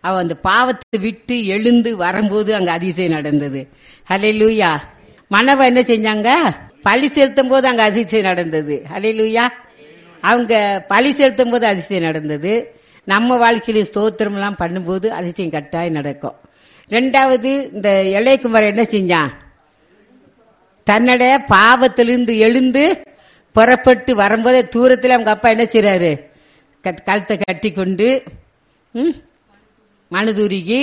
அவ அந்த பாவத்தை விட்டு எழுந்து வரும்போது அங்க அதிசயம் நடந்தது ஹalleluya மனவ என்ன செஞ்சாங்க பழி செலுத்தும் போது அங்க அதிசயம் நடந்தது ஹalleluya அவங்க பழி செலுத்தும் போது அதிசயம் நடந்தது நம்ம வாழ்க்கையில ஸ்தோத்திரம் எல்லாம் பண்ணும்போது அதிசயம் கட்டாயம் நடக்கும் ரெண்டாவது இந்த இளையகுமார் என்ன செஞ்சான் தன்னுடைய பாவத்திலிருந்து எழுந்து புறப்பட்டு வரும்போதே தூரத்தில் அவங்க அப்பா என்ன செய்றாரு கத்- கழுத்தை கட்டி கொண்டு ம், மனுதுருகி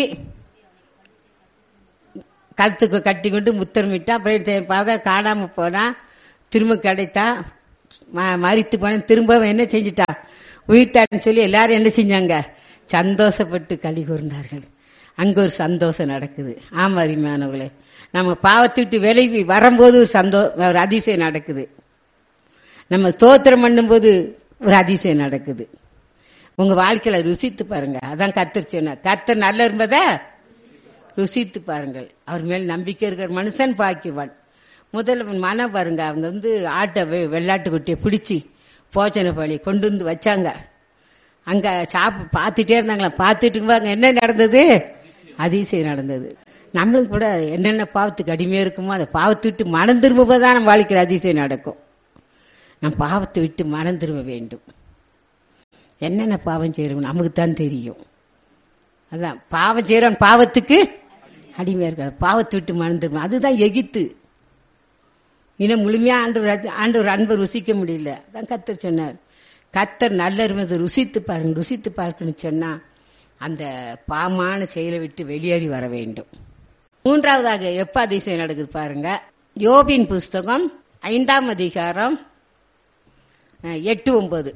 கழுத்துக்கு கட்டி கொண்டு முத்தமிட்டா அப்புறம் தெ- பார்க்க காணாம போனா திரும்ப கிடைத்தா ம- மரித்து போன திரும்ப அவன் என்ன செஞ்சிட்டா உயிர்த்தான்னு சொல்லி எல்லாரும் என்ன செஞ்சாங்க சந்தோஷப்பட்டு களி கூர்ந்தார்கள் அங்க ஒரு சந்தோஷம் நடக்குது ஆமா அருமையானவங்களே நம்ம பாவத்துட்டு விலகி வரும்போது ஒரு சந்தோ ஒரு அதிசயம் நடக்குது நம்ம ஸ்தோத்திரம் பண்ணும்போது ஒரு அதிசயம் நடக்குது உங்க வாழ்க்கையில ருசித்து பாருங்க அதான் கத்தர் சொன்ன கத்தர் நல்ல இருப்பதா ருசித்து பாருங்கள் அவர் மேல் நம்பிக்கை இருக்கிற மனுஷன் பாக்கியவான் முதல்ல மனம் பாருங்க அவங்க வந்து ஆட்டை வெ- வெள்ளாட்டு குட்டியை பிடிச்சி போச்சனை பழி கொண்டு வந்து வச்சாங்க அங்க சாப்பு பார்த்துட்டே இருந்தாங்களா பார்த்துட்டு இருக்கும்போது அங்க என்ன நடந்தது அதிசயம் நடந்தது நம்மளும் கூட என்னென்ன பாவத்துக்கு அடிமையா இருக்குமோ அந்த பாவத்தை விட்டு மனம் திரும்பும்போதுதான் நம்ம வாழ்க்கையில் அதிசயம் நடக்கும் நம் பாவத்தை விட்டு மனம் திரும்ப வேண்டும் என்னென்ன பாவம் செய்யறோம் நமக்கு தான் தெரியும் அதான் பாவம் செய்யறோம் பாவத்துக்கு அடிமையா இருக்காது பாவத்தை விட்டு மனம் திரும்ப அதுதான் எகித்து இன்னும் முழுமையா ஆண்டு ஆண்டு அன்பை ருசிக்க முடியல அதான் கத்தர் சொன்னார் கத்தர் நல்ல இருந்தது ருசித்து பாருங்க ருசித்து பார்க்கணும்னு சொன்னா அந்த பாவமான செயலை விட்டு வெளியேறி வர வேண்டும் மூன்றாவதாக எப்ப அதிசயம் நடக்குது பாருங்க யோபின் புஸ்தகம் ஐந்தாம் அதிகாரம் அஹ், எட்டு ஒன்பது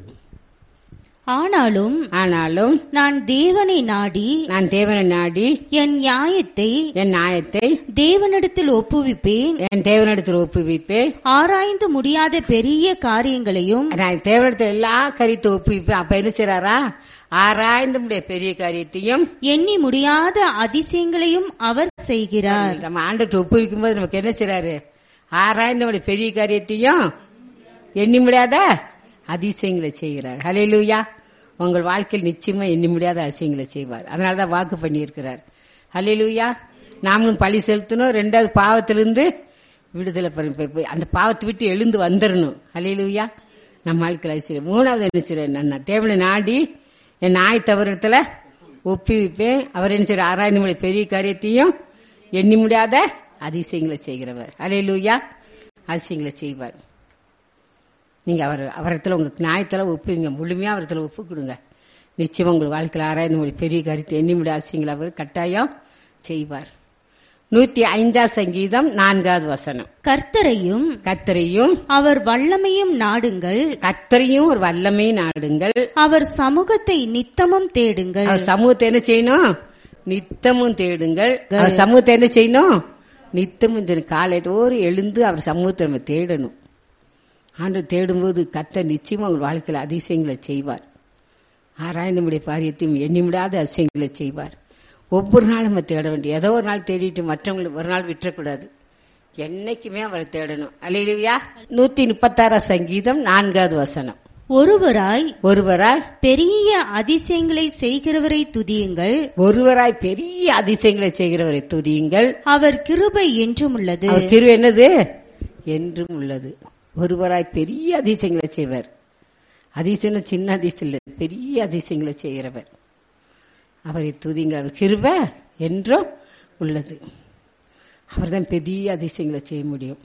ஆனாலும் ஆனாலும் நான் தேவனை நாடி நான் தேவனை நாடி என் நியாயத்தை என் நியாயத்தை தேவனிடத்தில் ஒப்புவிப்பேன் என் தேவனிடத்தில் ஒப்புவிப்பேன் ஆராய்ந்து முடியாத பெரிய காரியங்களையும் நான் தேவனிடத்தில் எல்லா காரியத்தை ஒப்புவிப்பேன் அப்ப என்ன செய்றாரா ஆராய்ந்து முடிய பெரிய காரியத்தையும் எண்ணி முடியாத அதிசயங்களையும் அவர் செய்கிறார் நம்ம ஆண்டத்தை ஒப்புவிக்கும் போது நமக்கு என்ன செய்றாரு ஆராய்ந்து முடிய பெரிய காரியத்தையும் எண்ணி முடியாத அதிசயங்களை செய்கிறார் ஹalleluya உங்கள் வாழ்க்கையில் நிச்சயமா எண்ணி முடியாத அதிசயங்களை செய்வார் அதனாலதான் வாக்கு பண்ணியிருக்கிறார் ஹalleluya நாமளும் பழி செலுத்தணும் ரெண்டாவது பாவத்திலிருந்து விடுதலை பெற- பெ- பெ- அந்த பாவத்தை விட்டு எழுந்து வந்துடணும் ஹalleluya நம்ம வாழ்க்கையில் அதிசயம் மூணாவது என்ன செய்றார் நான் தேவனை நாடி என் நாய் தவறத்துல ஒப்புவிப்பேன் அவர் என்ன செய்யற ஆராய்ந்து முடிய பெரிய காரியத்தையும் எண்ணி முடியாத அதிசயங்களை செய்கிறவர் ஹalleluya அதிசயங்களை செய்வார் நீங்க அவர் அவரத்துல உங்க நியாயத்துல ஒப்புவீங்க முழுமையா அவரத்துல ஒப்பு கொடுங்க நிச்சயம் உங்கள் வாழ்க்கையில் ஆராய்ந்து மொழி பெரிய கருத்து எண்ணி முடியாத விஷயங்களை அவர் கட்டாயம் செய்வார் நூத்தி ஐந்தாம் சங்கீதம் நான்காவது வசனம் கர்த்தரையும் கத்தரையும் அவர் வல்லமையும் நாடுங்கள் கத்தரையும் ஒரு வல்லமை நாடுங்கள் அவர் சமூகத்தை நித்தமும் தேடுங்கள் அவர் சமூகத்தை என்ன செய்யணும் நித்தமும் தேடுங்கள் அவர் சமூகத்தை என்ன செய்யணும் நித்தமும் தேடணும். காலையில எழுந்து அவர் சமூகத்தை நம்ம தேடணும் ஆண்டு தேடும்போது கத்த நிச்சயமா உங்கள் வாழ்க்கையில் அதிசயங்களை செய்வார் ஆராய்ந்து முடிய காரியத்தையும் எண்ணி முடியாத அதிசயங்களை செய்வார் ஒவ்வொரு நாளும் நம்ம தேட வேண்டிய ஏதோ ஒரு நாள் தேடிட்டு மற்றவங்களை ஒரு நாள் விட்டுறக்கூடாது என்னைக்குமே அவரை தேடணும் அல்லையா நூத்தி முப்பத்தாறாம் சங்கீதம் நான்காவது வசனம் ஒருவராய் ஒருவராய் பெரிய அதிசயங்களை செய்கிறவரை துதியுங்கள் ஒருவராய் பெரிய அதிசயங்களை செய்கிறவரை துதியுங்கள் அவர் கிருபை என்றும் உள்ளது அவர் திரு என்னது என்றும் உள்ளது ஒருவராய் பெரிய அதிசயங்களை செய்வர் அதிசயம் சின்ன அதிசயம் இல்லை பெரிய அதிசயங்களை செய்கிறவர் அவரை துதிங்கள் அவர் கிருப என்றும் உள்ளது அவர்தான் பெரிய அதிசயங்களை செய்ய முடியும்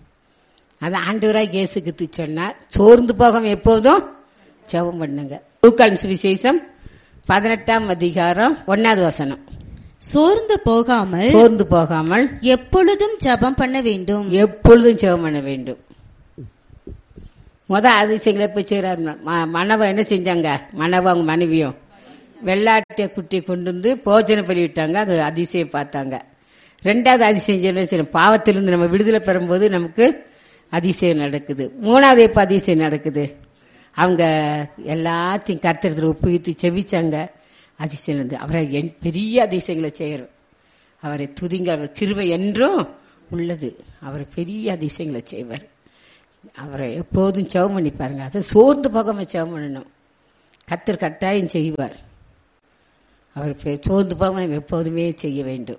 அது ஆண்டவராய் இயேசுக்கு சொன்னார் சோர்ந்து போகாம எப்போதும் ஜெபம் பண்ணுங்க லூக்கான் சுவிசேஷம் பதினெட்டாம் அதிகாரம் ஒன்னாவது வசனம் சோர்ந்து போகாமல் சோர்ந்து போகாமல் எப்பொழுதும் ஜெபம் பண்ண வேண்டும் எப்பொழுதும் ஜெபம் பண்ண வேண்டும் முத அதிசயங்களை போய் செய்யறாரு மனவ என்ன செஞ்சாங்க மனவ அவங்க மனைவியும் வெள்ளாட்டை குட்டி கொண்டு வந்து போஜனை பண்ணிவிட்டாங்க அது அதிசயம் பார்த்தாங்க ரெண்டாவது அதிசயம் என்ன செய்யணும் பாவத்திலிருந்து நம்ம விடுதலை பெறும்போது நமக்கு அதிசயம் நடக்குது மூணாவது எப்ப அதிசயம் நடக்குது அவங்க எல்லாத்தையும் கர்த்தரத்தில் ஒப்புவித்து செவிச்சாங்க அதிசயம் நடந்தது அவரை என் பெரிய அதிசயங்களை செய்யறோம் அவரை துதிங்க அவர் கிருபை என்றும் உள்ளது அவர் பெரிய அதிசயங்களை செய்வார் அவரை எப்போதும் செவம் பண்ணி பாருங்க அதை சோர்ந்து போகாம செவம் பண்ணணும் கத்தர் கட்டாயம் செய்வார் அவர் பே- சோர்ந்து போகாம நம்ம எப்போதுமே செய்ய வேண்டும்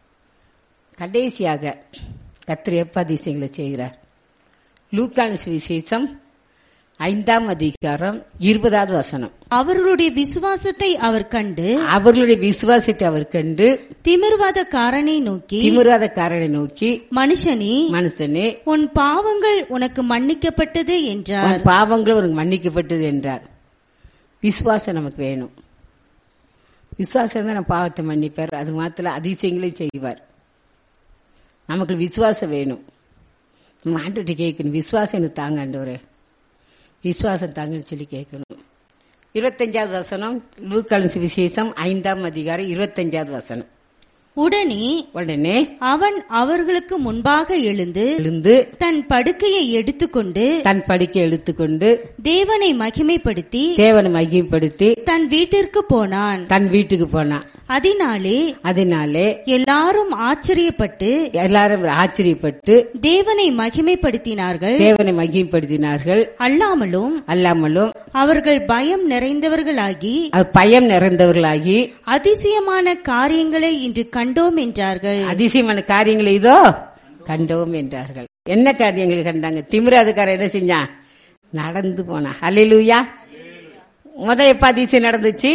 கடைசியாக கத்திரி எப்ப அதிசயங்களை செய்கிறார் லூக்கான சுவிசேஷம் ஐந்தாம் அதிகாரம் இருபதாவது வசனம் அவர்களுடைய விசுவாசத்தை அவர் கண்டு அவர்களுடைய விசுவாசத்தை அவர் கண்டு திமிர்வாதக்காரனை நோக்கி திமிராதக்காரனை நோக்கி மனுஷனே மனுஷனே உன் பாவங்கள் உனக்கு மன்னிக்கப்பட்டது என்றார் உன் பாவங்கள் உனக்கு மன்னிக்கப்பட்டது என்றார் விசுவாசம் நமக்கு வேணும் விசுவாசம் தான் நம்ம பாவத்தை மன்னிப்பார் அது மாத்திர அதிசயங்களையும் செய்வார் நமக்கு விசுவாசம் வேணும் நம்ம ஆண்டுகிட்ட கேட்கணும் விசுவாசம் எனக்கு தாங்க ஆண்டவரே விசுவாசம் தாங்கன்னு சொல்லி கேட்கணும் இருபத்தஞ்சாவது வசனம் லூக்காலன்ஸ் விசேஷம் ஐந்தாம் அதிகாரம் இருபத்தஞ்சாவது வசனம் உடனே உடனே அவன் அவர்களுக்கு முன்பாக எழுந்து எழுந்து தன் படுக்கையை எடுத்துக்கொண்டு தன் படிக்கை எடுத்துக்கொண்டு தேவனை மகிமைப்படுத்தி தேவனை மகிமைப்படுத்தி தன் வீட்டிற்கு போனான் தன் வீட்டுக்கு போனான் அதனாலே அதனாலே எல்லாரும் ஆச்சரியப்பட்டு எல்லாரும் ஆச்சரியப்பட்டு தேவனை மகிமைப்படுத்தினார்கள் தேவனை மகிமைப்படுத்தினார்கள் அல்லாமலும் அல்லாமலும் அவர்கள் பயம் நிறைந்தவர்களாகி அவர் பயம் நிறைந்தவர்களாகி அதிசயமான காரியங்களை இன்று கண்டோம் என்றார்கள் அதிசயமான காரியங்களை இதோ கண்டோம் என்றார்கள் என்ன காரியங்களை கண்டாங்க திமிராதுக்காரர் என்ன செஞ்சான் நடந்து போனா ஹalleluya முத எப்ப அதிசயம் நடந்துச்சு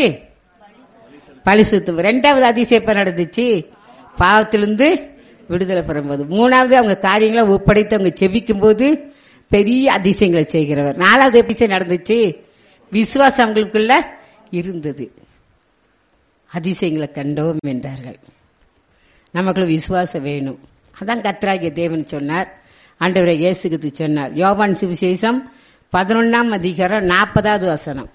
பரிசுத்தம் ரெண்டாவது அதிசயம் எப்ப நடந்துச்சு பாவத்திலிருந்து விடுதலை பெறும்போது மூணாவது அவங்க காரியங்களை ஒப்படைத்து அவங்க செபிக்கும் போது பெரிய அதிசயங்களை செய்கிறவர் நாலாவது எபிசோட் நடந்துச்சு விசுவாசம் அவங்களுக்குள்ள இருந்தது அதிசயங்களை கண்டோம் என்றார்கள் நமக்குள்ள விசுவாசம் வேணும் அதான் கத்ராகிய தேவன் சொன்னார் ஆண்டவரை இயேசுக்கு சொன்னார் யோவான் சுவிசேஷம் பதினொன்னாம் அதிகாரம் நாற்பதாவது வசனம்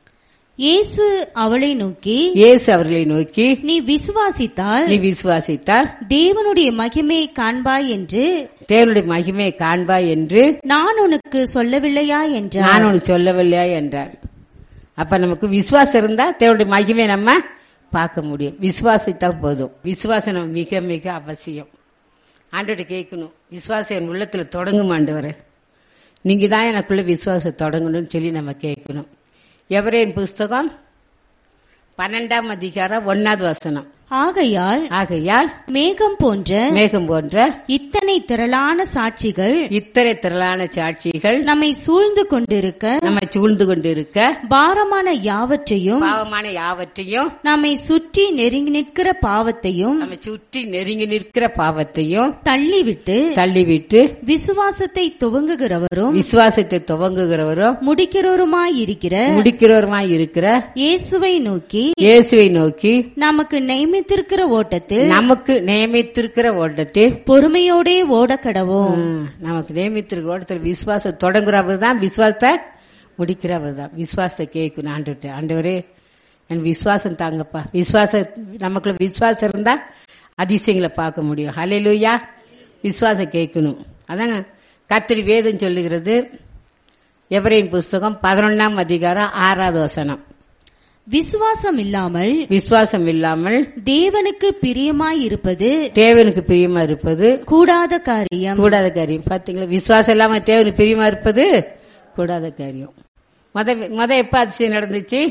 இயேசு அவளை நோக்கி இயேசு அவர்களை நோக்கி நீ விசுவாசித்தால் நீ விசுவாசித்தால் தேவனுடைய மகிமையை காண்பாய் என்று தேவனுடைய மகிமையை காண்பாய் என்று நான் உனக்கு சொல்லவில்லையா என்றார் நான் உனக்கு சொல்லவில்லையா என்றார் அப்ப நமக்கு விசுவாசம் இருந்தா தேவனுடைய மகிமை நம்ம பார்க்க முடியும் விசுவாசித்தா போதும் விசுவாசம் நம்ம மிக மிக அவசியம் ஆண்டோட கேட்கணும் விசுவாசம் என் உள்ளத்துல தொடங்கும் ஆண்டவரே நீங்க தான் எனக்குள்ள விசுவாசம் தொடங்கணும்னு சொல்லி நம்ம கேட்கணும் எவரேன் புஸ்தகம் பன்னெண்டாம் அதிகாரம் ஒன்னாவது வசனம் ஆகையால் ஆகையால் மேகம் போன்ற மேகம் போன்ற இத்தனை திரளான சாட்சிகள் இத்தனை திரளான சாட்சிகள் நம்மை சூழ்ந்து கொண்டிருக்க நம்மை சூழ்ந்து கொண்டிருக்க பாரமான யாவற்றையும் பாவமான யாவற்றையும் நம்மை சுற்றி நெருங்கி நிற்கிற பாவத்தையும் நம்ம சுற்றி நெருங்கி நிற்கிற பாவத்தையும் தள்ளிவிட்டு தள்ளிவிட்டு விசுவாசத்தை துவங்குகிறவரும் விசுவாசத்தை துவங்குகிறவரும் முடிக்கிறவருமாயிருக்கிற முடிக்கிறவருமாய் இருக்கிற இயேசுவை நோக்கி இயேசுவை நோக்கி நமக்கு நியமித்திருக்கிற ஓட்டத்தில் நமக்கு நியமித்திருக்கிற ஓட்டத்தில் பொறுமையோடே ஓடக்கடவோம் ம், நமக்கு நியமித்திருக்கிற ஓட்டத்தில் விசுவாசம் தொடங்குறவர் தான் விசுவாசத்தை முடிக்கிறவர் தான் விசுவாசத்தை கேட்கணும் ஆண்டு ஆண்டவரே என் விசுவாசம் தாங்கப்பா விசுவாச நமக்குள்ள விசுவாசம் இருந்தா அதிசயங்களை பார்க்க முடியும் ஹalleluya விசுவாசம் கேட்கணும் அதாங்க கத்திரி வேதம் சொல்லுகிறது எவரையின் புஸ்தகம் பதினொன்னாம் அதிகாரம் ஆறாவது வசனம் விசுவாசம் இல்லாமல் விசுவாசம் இல்லாமல் தேவனுக்கு பிரியமாயிருப்பது தேவனுக்கு பிரியமா இருப்பது கூடாத காரியம் கூடாத காரியம் பாத்தீங்களா விசுவாசம் இல்லாம தேவனுக்கு பிரியமா இருப்பது கூடாத காரியம் முத முத எப்ப அதிசயம் நடந்துச்சு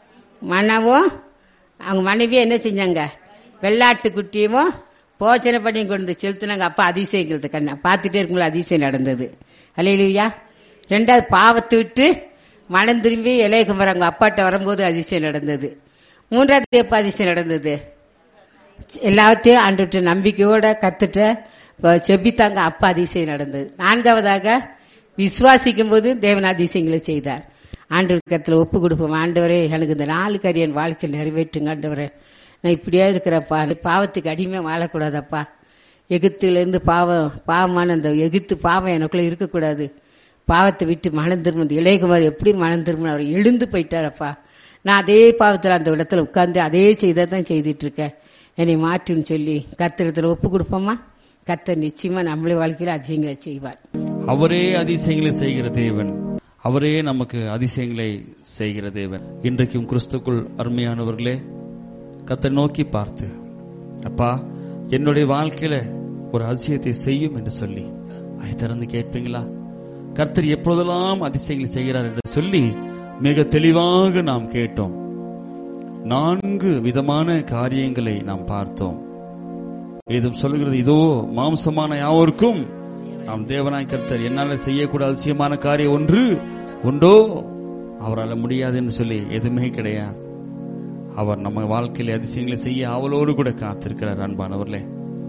மனவும் அவங்க மனைவியும் என்ன செஞ்சாங்க வெள்ளாட்டு குட்டியும் போச்சனை பண்ணி கொண்டு வந்து செலுத்தினாங்க அப்ப அதிசயங்கிறது கண்ணா பார்த்துட்டே இருக்கும்போது அதிசயம் நடந்தது அலையிலுயா ரெண்டாவது பாவத்தை விட்டு மனம் திரும்பி இலைய வராங்க அப்பாட்ட வரும்போது அதிசயம் நடந்தது மூன்றாவது எப்ப அதிசயம் நடந்தது எல்லாத்தையும் ஆண்டுட்டு நம்பிக்கையோட கத்துட்ட இப்ப செபித்தாங்க அப்ப அதிசயம் நடந்தது நான்காவதாக விசுவாசிக்கும் போது தேவன் அதிசயங்களை செய்தார் ஆண்டு கத்துல ஒப்பு கொடுப்போம் ஆண்டவரே எனக்கு இந்த நாலு காரியம் என் வாழ்க்கையில் நிறைவேற்றுங்க ஆண்டவரே நான் இப்படியே இருக்கிறப்பா பாவத்துக்கு அடிமை வாழக்கூடாதப்பா எகிப்திலிருந்து பாவம் பாவமான அந்த எகிப்து பாவம் எனக்குள்ள இருக்கக்கூடாது பாவத்தை விட்டு மனம் திரும்ப இளையகுமார் எப்படி மனம் திரும்ப அவர் எழுந்து போயிட்டாரப்பா நான் அதே பாவத்தில் அந்த இடத்துல உட்கார்ந்து அதே செய்தான் செய்துட்டு இருக்கேன் என்னை மாற்றுன்னு சொல்லி கத்திரத்தில் ஒப்பு கொடுப்போமா கர்த்தர் நிச்சயமா நம்மளே வாழ்க்கையில அதிசயங்களை செய்வார் அவரே அதிசயங்களை செய்கிற தேவன் அவரே நமக்கு அதிசயங்களை செய்கிற தேவன் இன்றைக்கும் கிறிஸ்துக்குள் அருமையானவர்களே கத்தை நோக்கி பார்த்து அப்பா என்னுடைய வாழ்க்கையில ஒரு அதிசயத்தை செய்யும் என்று சொல்லி அதை திறந்து கேட்பீங்களா கர்த்தர் எப்பொழுதெல்லாம் அதிசயங்களை செய்கிறார் என்று சொல்லி மிக தெளிவாக நாம் கேட்டோம் நான்கு விதமான காரியங்களை நாம் பார்த்தோம் வேதம் சொல்லுகிறது இதோ மாம்சமான யாவருக்கும் நாம் தேவனாய் கர்த்தர் என்னால செய்யக்கூடாத அதிசயமான காரியம் ஒன்று உண்டோ அவரால் முடியாதுன்னு சொல்லி எதுவுமே கிடையாது அவர் நம்ம வாழ்க்கையில அதிசயங்களை செய்ய அவளோடு கூட காத்திருக்கிறார் அன்பானவர்களே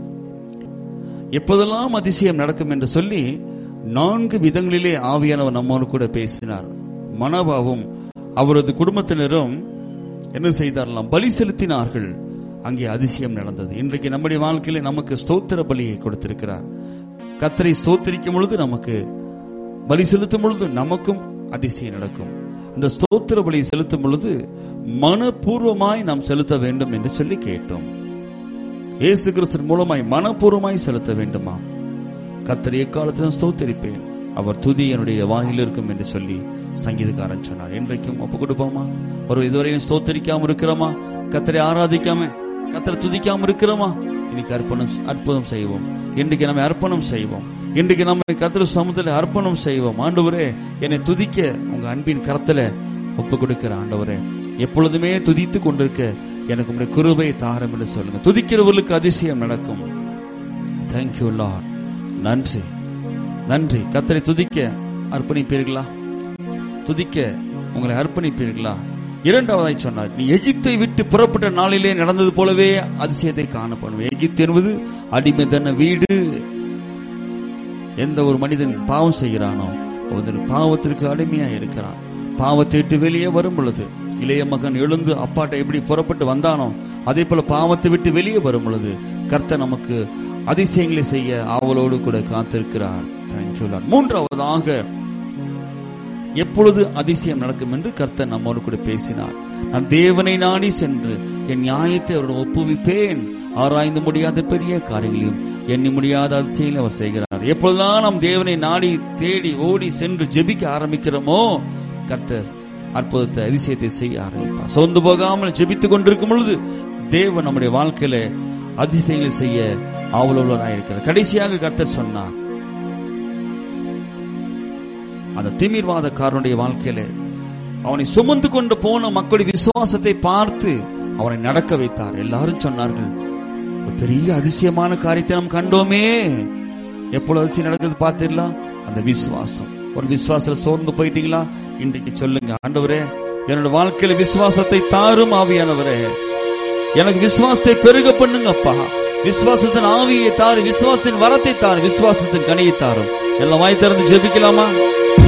எப்போதெல்லாம் அதிசயம் நடக்கும் என்று சொல்லி நான்கு விதங்களிலே ஆவியானவர் நம்மோடு கூட பேசினார் மனபாவும் அவரது குடும்பத்தினரும் என்ன செய்தார்களாம் பலி செலுத்தினார்கள் அங்கே அதிசயம் நடந்தது இன்றைக்கு நம்முடைய வாழ்க்கையில நமக்கு ஸ்தோத்திர பலியை கொடுத்திருக்கிறார் கத்தரை ஸ்தோத்திரிக்கும் பொழுது நமக்கு பலி செலுத்தும் பொழுது நமக்கும் அதிசயம் நடக்கும் அந்த ஸ்தோத்திர பலியை செலுத்தும் பொழுது மனப்பூர்வமாய் நாம் செலுத்த வேண்டும் என்று சொல்லி கேட்டோம் இயேசு கிறிஸ்து மூலமாய் மனப்பூர்வமாய் செலுத்த வேண்டுமா கத்தர் எக்காலத்திலும் ஸ்தோத்தரிப்பேன் அவர் துதி என்னுடைய வாயில் இருக்கும் என்று சொல்லி சங்கீதக்காரன் சொன்னார் இன்றைக்கும் ஒப்பு கொடுப்போமா ஒரு இதுவரையும் ஸ்தோத்தரிக்காம இருக்கிறோமா கத்தரை ஆராதிக்காம கத்தரை துதிக்காம இருக்கிறோமா இன்னைக்கு அர்ப்பணம் அற்புதம் செய்வோம் இன்றைக்கு நம்ம அர்ப்பணம் செய்வோம் இன்றைக்கு நம்ம கத்திர சமுதிர அர்ப்பணம் செய்வோம் ஆண்டவரே என்னை துதிக்க உங்க அன்பின் கரத்துல ஒப்பு கொடுக்கிற ஆண்டவரே எப்பொழுதுமே துதித்து கொண்டிருக்க எனக்கு உங்களுடைய குருவை தாரம் என்று சொல்லுங்க துதிக்கிறவர்களுக்கு அதிசயம் நடக்கும் தேங்க்யூ லார்ட் நன்றி நன்றி கத்தரை துதிக்க அர்ப்பணிப்பீர்களா துதிக்க உங்களை அர்ப்பணிப்பீர்களா இரண்டாவதாய் சொன்னார் நீ எகிப்தை விட்டு புறப்பட்ட நாளிலே நடந்தது போலவே அதிசயத்தை காணப்படும் எகிப்து என்பது அடிமைதன வீடு எந்த ஒரு மனிதன் பாவம் செய்கிறானோ அவன் பாவத்திற்கு அடிமையா இருக்கிறான் பாவத்தை விட்டு வெளியே வரும் பொழுது இளைய மகன் எழுந்து அப்பாட்ட எப்படி புறப்பட்டு வந்தானோ அதே போல பாவத்தை விட்டு வெளியே வரும் பொழுது கர்த்தர் நமக்கு அதிசயங்களை செய்ய ஆவலோடு கூட காத்திருக்கிறார் தேங்க்யூ லார்ட். மூன்றாவதாக எப்பொழுது அதிசயம் நடக்கும் என்று கர்த்தர் நம்மோடு கூட பேசினார் நான் தேவனை நாடி சென்று என் நியாயத்தை அவருடன் ஒப்புவிப்பேன் ஆராய்ந்து முடியாத பெரிய காரியங்களையும் எண்ணி முடியாத அதிசயங்களை அவர் செய்கிறார் எப்பொழுதெல்லாம் நாம் தேவனை நாடி தேடி ஓடி சென்று ஜெபிக்க ஆரம்பிக்கிறோமோ கர்த்தர் அற்புதத்தை அதிசயத்தை செய்ய ஆரம்பிப்பார் சோர்ந்து போகாமல் ஜெபித்துக் கொண்டிருக்கும் பொழுது தேவன் நம்முடைய வாழ்க்கையில அதிசயங்களை செய்ய ஆவலுள்ளவராக இருக்கிறார் கடைசியாக கர்த்தர் சொன்னார் அந்த திமிர்வாதக்காரனுடைய வாழ்க்கையில அவனை சுமந்து கொண்டு போன மக்களுடைய விசுவாசத்தை பார்த்து அவனை நடக்க வைத்தார் எல்லாரும் சொன்னார்கள் ஒரு பெரிய அதிசயமான காரியத்தை நாம் கண்டோமே எப்பொழுது அதிசயம் நடக்குது பார்த்தீங்களா அந்த விசுவாசம் ஒரு விசுவாசத்துல சோர்ந்து போயிட்டீங்களா இன்றைக்கு சொல்லுங்க ஆண்டவரே என்னோட வாழ்க்கையில விசுவாசத்தை தாரும் ஆவியானவரே எனக்கு விசுவாசத்தை பெருக பண்ணுங்கப்பா விசுவாசத்தின் ஆவியை தாரு விசுவாசத்தின் வரத்தை தாரு விசுவாசத்தின் கனியை தாரும் எல்லாம் வாய் திறந்து ஜெபிக்கலாமா